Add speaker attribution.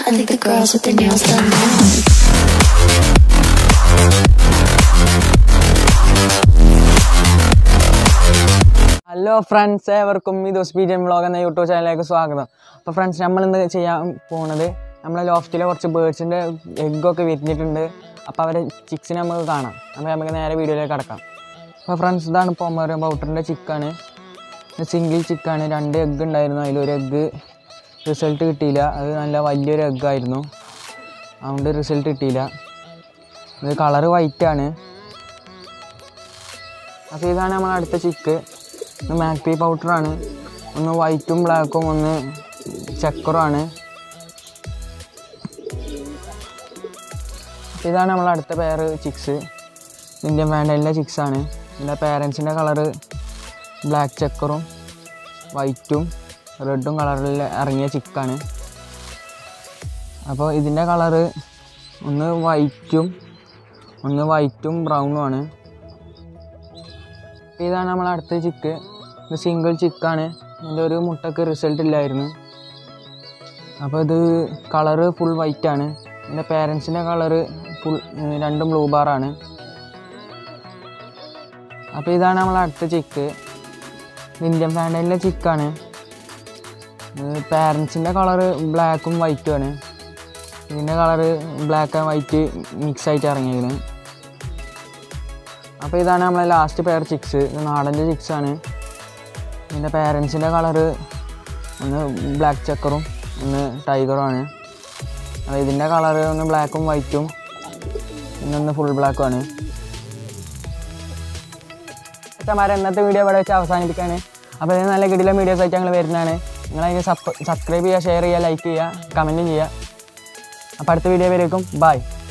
Speaker 1: I think the girls with their nails done now.
Speaker 2: Hello friends ഏവർക്കും ഈ ദിവസം P G M vlog എന്ന YouTube ചാനലിലേക്ക് സ്വാഗതം അപ്പോൾ ഫ്രണ്ട്സ് നമ്മൾ ഇന്ന് ചെയ്യാൻ പോകുന്നത് നമ്മളെ ലോഫ്റ്റിലെ കുറച്ച് ബേഡ്സിൻ്റെ എഗ്ഗൊക്കെ വിരിഞ്ഞിട്ടുണ്ട് അപ്പോൾ അവരെ ചിക്സിനെ നമുക്ക് കാണാം അപ്പോൾ നമുക്ക് നേരെ വീഡിയോയിലേക്ക് കടക്കാം അപ്പോൾ ഫ്രണ്ട്സ് ഇതാണ് പൊമറിയ പൗട്ടറിൻ്റെ ചിക്കാണ് സിംഗിൾ ചിക്കാണ് രണ്ട് എഗ്ഗ് ഉണ്ടായിരുന്നു അതിലൊരു എഗ്ഗ് റിസൾട്ട് കിട്ടിയില്ല അത് നല്ല വലിയൊരു എഗ്ഗായിരുന്നു അതുകൊണ്ട് റിസൾട്ട് കിട്ടിയില്ല ഇത് കളറ് വൈറ്റാണ് അപ്പോൾ ഇതാണ് നമ്മൾ അടുത്ത ചിക്ക് ഇത് മാക്പി പൗഡറാണ് ഒന്ന് വൈറ്റും ബ്ലാക്കും ഒന്ന് ചക്കറുമാണ് ഇതാണ് നമ്മൾ അടുത്ത പെയർ ചിക്സ് ഇന്ത്യൻ വാൻഡലിൻ്റെ ചിക്സാണ് ഇതിൻ്റെ പേരൻസിൻ്റെ കളറ് ബ്ലാക്ക് ചക്കറും വൈറ്റും റെഡും കളറിൽ ഇറങ്ങിയ ചിക്കാണ് അപ്പോൾ ഇതിൻ്റെ കളറ് ഒന്ന് വൈറ്റും ഒന്ന് വൈറ്റും ബ്രൗണും ആണ് ഇതാണ് നമ്മൾ അടുത്ത ചിക്ക് ഇത് സിംഗിൾ ചിക്കാണ് ഇതിൻ്റെ ഒരു മുട്ടക്ക് റിസൾട്ട് ഇല്ലായിരുന്നു അപ്പോൾ ഇത് കളറ് ഫുൾ വൈറ്റ് ആണ് എൻ്റെ പേരൻസിൻ്റെ കളറ് ഫുൾ രണ്ടും ബ്ലൂ ബാറാണ് അപ്പോൾ ഇതാണ് നമ്മൾ അടുത്ത ചിക്ക് ഇന്ത്യൻ ഫാൻഡലിൻ്റെ ചിക്കാണ് പേരൻസിൻ്റെ കളറ് ബ്ലാക്കും വൈറ്റും ആണ് ഇതിൻ്റെ colour black and white mix ആയിട്ട് ഇറങ്ങിയിരിക്കുന്നത് അപ്പോൾ ഇതാണ് നമ്മളെ ലാസ്റ്റ് പെയർ ചിക്സ് ഇത് നാടൻ്റെ ചിക്സാണ് ഇതിൻ്റെ പേരൻസിൻ്റെ കളറ് ഒന്ന് ബ്ലാക്ക് ചക്കറും ഒന്ന് ടൈഗറുമാണ് അപ്പോൾ ഇതിൻ്റെ കളറ് ഒന്ന് ബ്ലാക്കും വൈറ്റും പിന്നെ ഒന്ന് ഫുൾ ബ്ലാക്കും ആണ് അച്ഛന്മാരെ ഇന്നത്തെ വീഡിയോ ഇവിടെ വെച്ച് അവസാനിപ്പിക്കുകയാണ് അപ്പോൾ ഇതിന് നല്ല കിടില വീഡിയോസ് ആയിട്ട് ഞങ്ങൾ വരുന്നതാണ് നിങ്ങളതിന് സബ്സ്ക്രൈബ് ചെയ്യുക ഷെയർ ചെയ്യുക ലൈക്ക് ചെയ്യുക കമൻറ്റും ചെയ്യുക അപ്പോൾ അടുത്ത വീഡിയോ വരേക്കും ബൈ